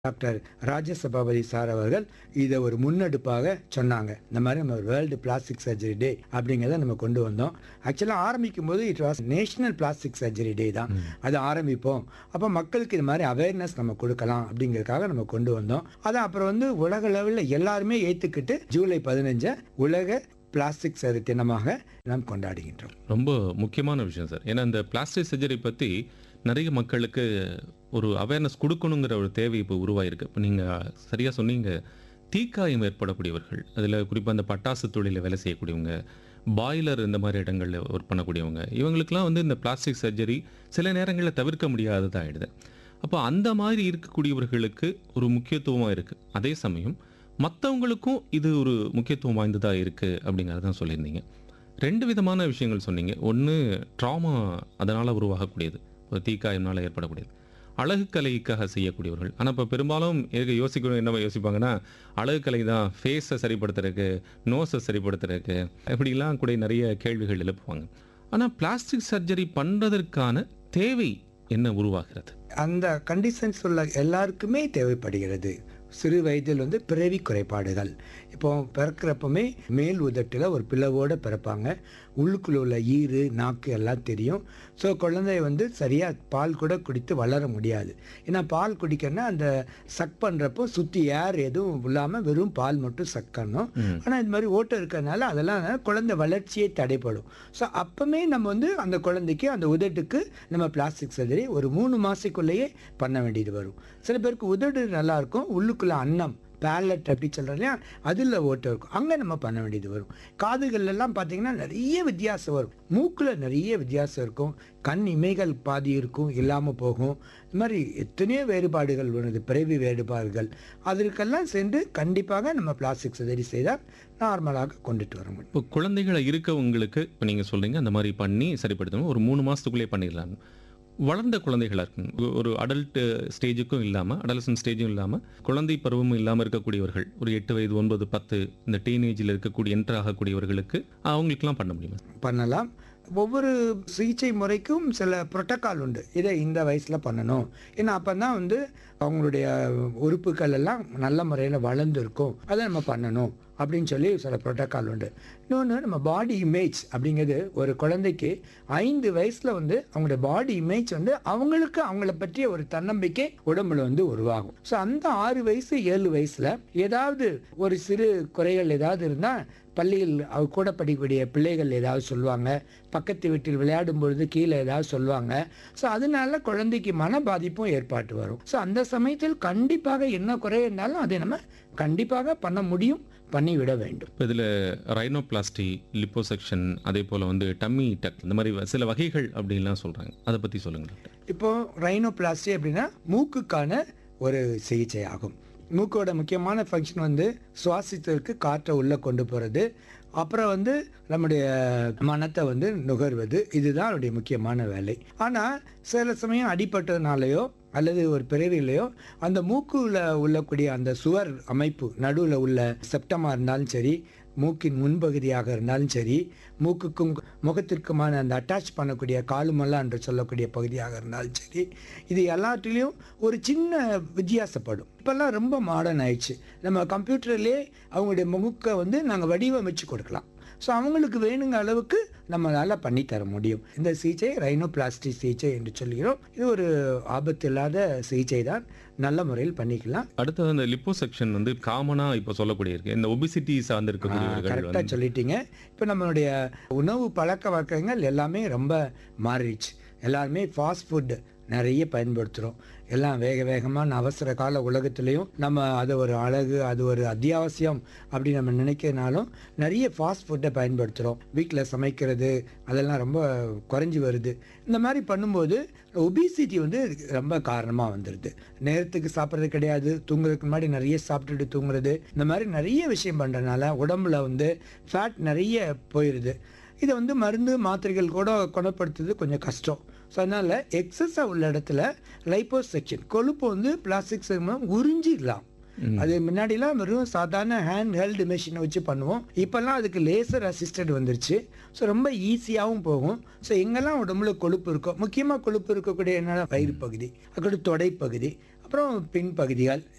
doctor ராஜசபாபதி sir அவர்கள் இதை ஒரு முன்னெடுப்பாக சொன்னாங்க இந்த மாதிரி நம்ம வேர்ல்டு பிளாஸ்டிக் சர்ஜரி டே அப்படிங்கிறத நம்ம கொண்டு வந்தோம் ஆக்சுவலாக ஆரம்பிக்கும் போது it was national plastic surgery day தான் அது ஆரம்பிப்போம் அப்போ மக்களுக்கு இது மாதிரி அவேர்னஸ் நம்ம கொடுக்கலாம் அப்படிங்கிறதுக்காக நம்ம கொண்டு வந்தோம் அதை அப்புறம் வந்து உலக லெவலில் எல்லாருமே ஏற்றுக்கிட்டு ஜூலை பதினஞ்சை உலக பிளாஸ்டிக் சரி தினமாக நாம் கொண்டாடுகின்றோம் ரொம்ப முக்கியமான விஷயம் சார் ஏன்னா இந்த பிளாஸ்டிக் சர்ஜரி பற்றி நிறைய மக்களுக்கு ஒரு அவேர்னஸ் கொடுக்கணுங்கிற ஒரு தேவை இப்போ உருவாயிருக்கு இப்போ நீங்கள் சரியாக சொன்னீங்க தீக்காயம் ஏற்படக்கூடியவர்கள் அதில் குறிப்பாக அந்த பட்டாசு தொழிலில் வேலை செய்யக்கூடியவங்க பாய்லர் இந்த மாதிரி இடங்களில் ஒர்க் பண்ணக்கூடியவங்க இவங்களுக்கெல்லாம் வந்து இந்த பிளாஸ்டிக் சர்ஜரி சில நேரங்களில் தவிர்க்க முடியாததாக ஆயிடுது அப்போ அந்த மாதிரி இருக்கக்கூடியவர்களுக்கு ஒரு முக்கியத்துவமாக இருக்குது அதே சமயம் மற்றவங்களுக்கும் இது ஒரு முக்கியத்துவம் வாய்ந்ததாக இருக்குது அப்படிங்கிறதான் சொல்லியிருந்தீங்க ரெண்டு விதமான விஷயங்கள் சொன்னீங்க ஒன்று ட்ராமா அதனால் உருவாகக்கூடியது ஒரு தீக்காயம்னால ஏற்படக்கூடியது அழகுக்கலைக்காக செய்யக்கூடியவர்கள் ஆனால் இப்போ பெரும்பாலும் எனக்கு யோசிக்கணும் என்ன யோசிப்பாங்கன்னா அழகுக்கலை தான் ஃபேஸை சரிப்படுத்துறதுக்கு நோஸை சரிப்படுத்துறதுக்கு இப்படிலாம் கூட நிறைய கேள்விகள் எழுப்புவாங்க ஆனால் பிளாஸ்டிக் சர்ஜரி பண்ணுறதற்கான தேவை என்ன உருவாகிறது அந்த கண்டிஷன்ஸ் உள்ள எல்லாருக்குமே தேவைப்படுகிறது சிறு வயதில் வந்து பிறவி குறைபாடுகள் இப்போ பிறக்கிறப்பமே மேல் உதட்டில் ஒரு பிளவோடு பிறப்பாங்க உள்ளுக்குள்ள உள்ள ஈறு நாக்கு எல்லாம் தெரியும் ஸோ குழந்தை வந்து சரியாக பால் கூட குடித்து வளர முடியாது ஏன்னா பால் குடிக்கணும்னா அந்த சக் பண்ணுறப்போ சுற்றி ஏர் எதுவும் இல்லாமல் வெறும் பால் மட்டும் சக் பண்ணணும் ஆனால் இது மாதிரி ஓட்டம் இருக்கிறதுனால அதெல்லாம் குழந்தை வளர்ச்சியே தடைப்படும் ஸோ அப்போமே நம்ம வந்து அந்த குழந்தைக்கு அந்த உதட்டுக்கு நம்ம பிளாஸ்டிக் சர்ஜரி ஒரு மூணு மாதத்துக்குள்ளேயே பண்ண வேண்டியது வரும் சில பேருக்கு உதடு நல்லா இருக்கும் உள்ளுக்குள்ள அன்னம் பேலட் அப்படி சொல்கிறோம் இல்லையா அதில் ஓட்டம் இருக்கும் அங்கே நம்ம பண்ண வேண்டியது வரும் காதுகள்ல எல்லாம் பார்த்தீங்கன்னா நிறைய வித்தியாசம் வரும் மூக்கில் நிறைய வித்தியாசம் இருக்கும் கண் இமைகள் பாதி இருக்கும் இல்லாமல் போகும் இது மாதிரி எத்தனையோ வேறுபாடுகள் வருது பிறவி வேறுபாடுகள் அதற்கெல்லாம் சென்று கண்டிப்பாக நம்ம பிளாஸ்டிக் சர்ஜரி செய்தால் நார்மலாக கொண்டுட்டு வர முடியும் இப்போ குழந்தைகளை இருக்கவங்களுக்கு இப்போ நீங்கள் சொல்கிறீங்க அந்த மாதிரி பண்ணி சரிப்படுத்தணும் ஒரு மூணு மாதத்துக்குள்ளே பண்ணிடலாம் வளர்ந்த குழந்தைகளாக இருக்கணும் ஒரு அடல்ட் ஸ்டேஜுக்கும் இல்லாமல் அடலசன் ஸ்டேஜும் இல்லாமல் குழந்தை பருவமும் இல்லாமல் இருக்கக்கூடியவர்கள் ஒரு எட்டு வயது ஒன்பது பத்து இந்த டீனேஜில் இருக்கக்கூடிய என்டர் ஆகக்கூடியவர்களுக்கு அவங்களுக்குலாம் பண்ண முடியுமா பண்ணலாம் ஒவ்வொரு சிகிச்சை முறைக்கும் சில புரோட்டோக்கால் உண்டு இதை இந்த வயசில் பண்ணணும் ஏன்னா அப்போ தான் வந்து அவங்களுடைய உறுப்புகள் எல்லாம் நல்ல முறையில் வளர்ந்துருக்கும் அதை நம்ம பண்ணணும் அப்படின்னு சொல்லி சில புரோட்டோக்கால் உண்டு இன்னொன்று நம்ம பாடி இமேஜ் அப்படிங்கிறது ஒரு குழந்தைக்கு ஐந்து வயசில் வந்து அவங்களுடைய பாடி இமேஜ் வந்து அவங்களுக்கு அவங்கள பற்றிய ஒரு தன்னம்பிக்கை உடம்புல வந்து உருவாகும் ஸோ அந்த ஆறு வயசு ஏழு வயசில் ஏதாவது ஒரு சிறு குறைகள் ஏதாவது இருந்தால் பள்ளியில் அவ கூட படிக்கக்கூடிய பிள்ளைகள் ஏதாவது சொல்லுவாங்க பக்கத்து வீட்டில் விளையாடும் பொழுது கீழே ஏதாவது சொல்லுவாங்க ஸோ அதனால குழந்தைக்கு மன பாதிப்பும் ஏற்பாட்டு வரும் ஸோ அந்த சமயத்தில் கண்டிப்பாக என்ன குறை இருந்தாலும் அதை நம்ம கண்டிப்பாக பண்ண முடியும் பண்ணிவிட வேண்டும் இப்போ இதில் ரைனோபிளாஸ்டி லிப்போசெக்ஷன் அதே போல் வந்து டம்மி டக் இந்த மாதிரி சில வகைகள் அப்படின்லாம் சொல்கிறாங்க அதை பற்றி சொல்லுங்கள் டாக்டர் இப்போ ரைனோபிளாஸ்டி அப்படின்னா மூக்குக்கான ஒரு சிகிச்சை ஆகும் மூக்கோட முக்கியமான ஃபங்க்ஷன் வந்து சுவாசித்ததற்கு காற்றை உள்ளே கொண்டு போகிறது அப்புறம் வந்து நம்முடைய மனத்தை வந்து நுகர்வது இதுதான் அவருடைய முக்கியமான வேலை ஆனால் சில சமயம் அடிபட்டதுனாலையோ அல்லது ஒரு பிறவிலையோ அந்த மூக்குல உள்ளக்கூடிய அந்த சுவர் அமைப்பு நடுவில் உள்ள செப்டமாக இருந்தாலும் சரி மூக்கின் முன்பகுதியாக இருந்தாலும் சரி மூக்குக்கும் முகத்திற்குமான அந்த அட்டாச் பண்ணக்கூடிய காலுமல்லா என்று சொல்லக்கூடிய பகுதியாக இருந்தாலும் சரி இது எல்லாத்துலேயும் ஒரு சின்ன வித்தியாசப்படும் இப்போல்லாம் ரொம்ப மாடர்ன் ஆயிடுச்சு நம்ம கம்ப்யூட்டர்லேயே அவங்களுடைய முகத்தை வந்து நாங்கள் வடிவமைச்சு கொடுக்கலாம் ஸோ அவங்களுக்கு வேணுங்க அளவுக்கு நம்மளால் பண்ணி தர முடியும் இந்த சிகிச்சை ரைனோபிளாஸ்டிக் சிகிச்சை என்று சொல்கிறோம் இது ஒரு ஆபத்து இல்லாத சிகிச்சை தான் நல்ல முறையில் பண்ணிக்கலாம் அடுத்தது அந்த லிப்போசெக்ஷன் வந்து காமனாக இப்போ சொல்லக்கூடிய இருக்கு இந்த ஒபிசிட்டி சார்ந்து இருக்கக்கூடியவர்கள் கரெக்டாக வந்து சொல்லிட்டீங்க இப்போ நம்மளுடைய உணவு பழக்க வழக்கங்கள் எல்லாமே ரொம்ப மாறிடுச்சு எல்லாருமே ஃபாஸ்ட் ஃபுட் நிறைய பயன்படுத்துகிறோம் எல்லாம் வேக வேகமான அவசர கால உலகத்துலேயும் நம்ம அது ஒரு அழகு அது ஒரு அத்தியாவசியம் அப்படி நம்ம நினைக்கிறதுனாலும் நிறைய ஃபாஸ்ட் ஃபுட்டை பயன்படுத்துகிறோம் வீட்டில் சமைக்கிறது அதெல்லாம் ரொம்ப குறைஞ்சி வருது இந்த மாதிரி பண்ணும்போது ஒபிசிட்டி வந்து ரொம்ப காரணமாக வந்துடுது நேரத்துக்கு சாப்பிட்றது கிடையாது தூங்குறதுக்கு முன்னாடி நிறைய சாப்பிட்டுட்டு தூங்குறது இந்த மாதிரி நிறைய விஷயம் பண்ணுறதுனால உடம்புல வந்து ஃபேட் நிறைய போயிடுது இதை வந்து மருந்து மாத்திரைகள் கூட குணப்படுத்துறது கொஞ்சம் கஷ்டம் ஸோ அதனால் எக்ஸஸாக உள்ள இடத்துல லைப்போசெக்ஷன் கொழுப்பு வந்து பிளாஸ்டிக் மூலம் உறிஞ்சிடலாம் அது முன்னாடிலாம் வெறும் சாதாரண ஹேண்ட் ஹெல்டு மிஷினை வச்சு பண்ணுவோம் இப்போல்லாம் அதுக்கு லேசர் அசிஸ்டட் வந்துருச்சு ஸோ ரொம்ப ஈஸியாகவும் போகும் ஸோ எங்கெல்லாம் உடம்புல கொழுப்பு இருக்கோ முக்கியமாக கொழுப்பு இருக்கக்கூடிய என்னென்ன வயிறு பகுதி அக்கடி தொடைப்பகுதி அப்புறம் பின்பகுதிகள்